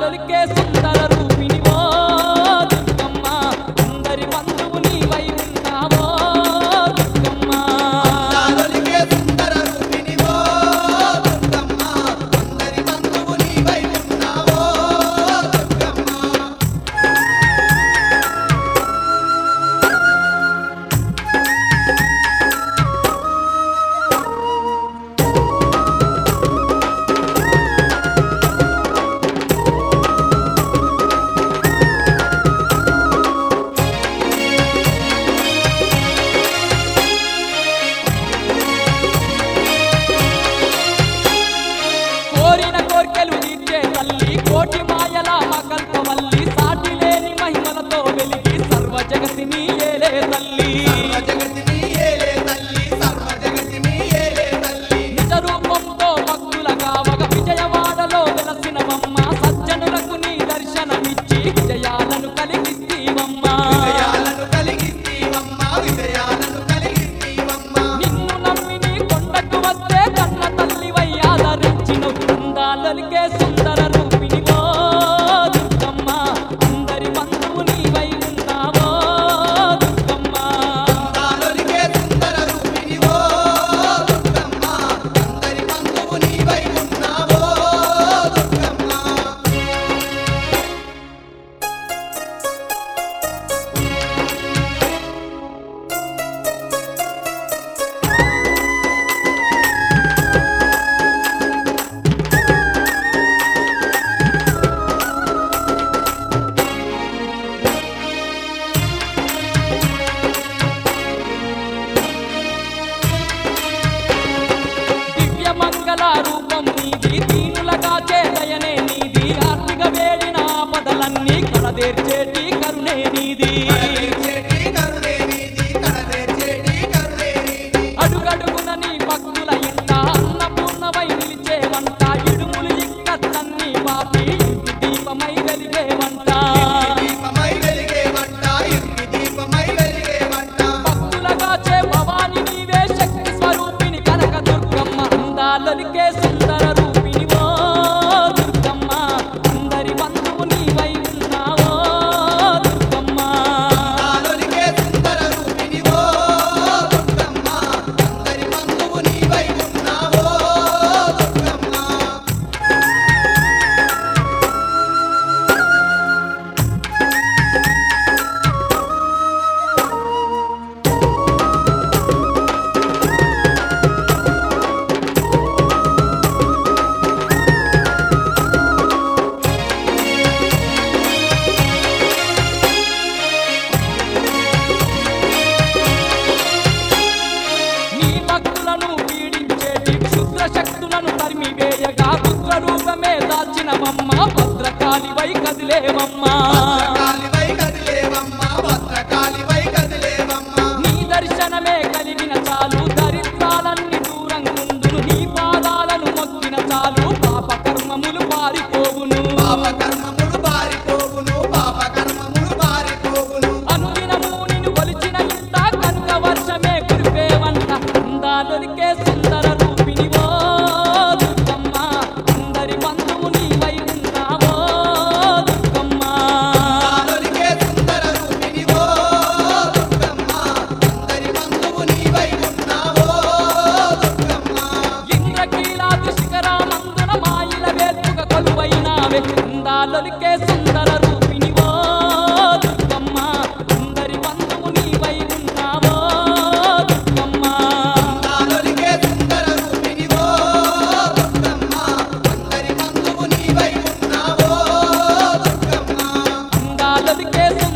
అందాలొలికే సుందర రూపిణివో దుర్గమ్మ అందరి బంధువు నీవై ఉన్నావో దుర్గమ్మ నాదొలికే సుందర రూపిణివో దుర్గమ్మ అందరి బంధువు నీవై ఉన్నావో దుర్గమ్మ కోరిన కోర్కెలు తీర్చే తల్లి కోటి మాయల మకల్పవల్లి సాటి లేని మహిమలతో వెలిగి సర్వ జగతిని ఏలే తల్లి సర్వ జగతిని ఏలే తల్లి సర్వ జగతిని ఏలే తల్లి నిజ రూపంతో భక్తుల కావగ విజయవాడలో వెలసినవమ్మ సజ్జనులకు నీ దర్శనమిచ్చి విజయాలను కలిగిస్తీవమ్మ విజయాలను కలిగిస్తీవమ్మ విజయాలను కలిగిస్తీవమ్మ నిన్ను నమ్మి నీ కొండకు వస్తే కన్న తల్లివై ఆదరించిన అందాలొలికే సుందర రూపిణివో దుర్గమ్మ అందరి బంధువు నీవై ఉన్నావో దుర్గమ్మ నాదొలికే సుందర రూపిణివో దుర్గమ్మ అందరి బంధువు నీవై ఉన్నావో దుర్గమ్మ దివ్య మంగళ రూపం నీది దీనులగా చేదయనే నీది ఆర్థిక వేడిన ఆపదలన్నీ కడదేర్చేటి కరుణే నీది కడలేచేటి కరుణే నీది కడలేచేటి కరుణే నీది అడుగడుగున నీ భక్తుల ఇంట అన్నపూర్ణమై నిలిచే వంట ఇడుములు ఇక్కత్తన్ని పాపి ఇంటి దీపమై వెలిగే వంట దీపమై వెలిగే వంట ఇంటి దీపమై వెలిగే వంట భక్తులగా చే భవాని నీవే శక్తి స్వరూపిణి కనక దుర్గమ్మ అందాలొలికే సుందర రూపిణివో దుర్గమ్మ అందరి బంధువు నీవై ఉన్నావో దుర్గమ్మ నాదొలికే సుందర రూపిణివో దుర్గమ్మ అందరి బంధువు నీవై ఉన్నావో దుర్గమ్మ నీ భక్తులను పీడించేటి క్షుద్ర శక్తులను తరిమి వేయగా పుత్ర రూపమే దాల్చినవమ్మ భద్రకాళివై కదిలేవమ్మ భద్రకాళివై కదిలేవమ్మ భద్రకాళివై కదిలేవమ్మ నీ దర్శనమే కలిగిన చాలు దరిద్రాలన్నీ దూరం ముందును నీ పాదాలను మొక్కిన చాలు పాప కర్మములు పారిపోవును పాప కర్మములు బారిపోవును పాప కర్మములు బారిపోవును అనుదినము నిన్ను కొలిచిన ఇంత కనుక వర్షమే కురిపేవంట అందాలొలికే సుందర రూపిణివో దుర్గమ్మ అందరి బంధువు నీవై ఉన్నావో దుర్గమ్మ నాదొలికే సుందర రూపిణివో దుర్గమ్మ అందరి బంధువు నీవై ఉన్నావో దుర్గమ్మ ఇంద్రకీలాద్రి శిఖరామందున మాయిల వేల్పుగ కొలువైనావే అందాలొలికే సుందర రూపిణివో దుర్గమ్మ అందరి బంధువు నీవై ఉన్నావో దుర్గమ్మ నాదొలికే సుందర రూపిణివో దుర్గమ్మ అందరి బంధువు నీవై ఉన్నావో దుర్గమ్మ అందాలొలికే